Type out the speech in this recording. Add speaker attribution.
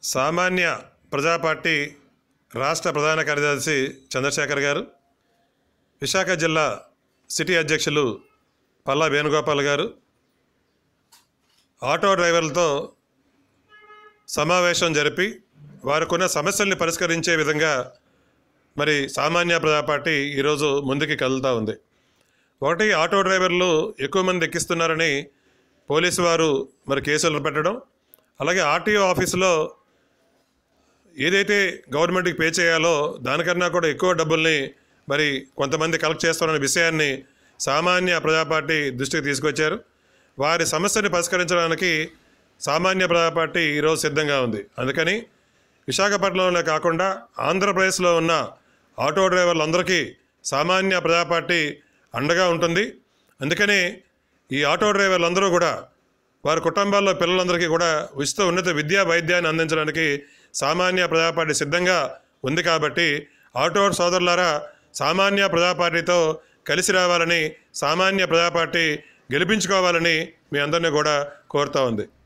Speaker 1: సామాన్య ప్రజా పార్టీ రాష్ట్ర ప్రధాన కార్యదర్శి చంద్రశేఖర్ గారు విశాఖ జిల్లా సిటీ అధ్యక్షులు పల్లా వేణుగోపాల్ గారు ఆటో డ్రైవర్లతో సమావేశం జరిపి వారికున్న సమస్యల్ని పరిష్కరించే విధంగా మరి సామాన్య ప్రజా పార్టీ ఈరోజు ముందుకి కదులుతూ ఉంది ఒకటి ఆటో డ్రైవర్లు ఎక్కువ మంది ఎక్కిస్తున్నారని పోలీసు వారు మరి కేసులు పెట్టడం అలాగే ఆర్టీఓ ఆఫీసులో ఏదైతే గవర్నమెంట్కి పే చేయాలో దానికన్నా కూడా ఎక్కువ డబ్బుల్ని మరి కొంతమంది కలెక్ట్ చేస్తున్న విషయాన్ని సామాన్య ప్రజా పార్టీ దృష్టికి తీసుకొచ్చారు వారి సమస్యని పరిష్కరించడానికి సామాన్య ప్రజా పార్టీ ఈరోజు సిద్ధంగా ఉంది అందుకని విశాఖపట్నంలో కాకుండా ఆంధ్రప్రదేశ్లో ఉన్న ఆటో డ్రైవర్లందరికీ సామాన్య ప్రజా పార్టీ అండగా ఉంటుంది అందుకని ఈ ఆటో డ్రైవర్లందరూ కూడా వారి కుటుంబాల్లో పిల్లలందరికీ కూడా ఉచిత ఉన్నత విద్యా వైద్యాన్ని అందించడానికి సామాన్య ప్రజా పార్టీ సిద్ధంగా ఉంది కాబట్టి ఆటో సోదరులారా సామాన్య ప్రజా పార్టీతో కలిసి రావాలని సామాన్య ప్రజా పార్టీ గెలిపించుకోవాలని మీ అందరినీ కూడా కోరుతూ ఉంది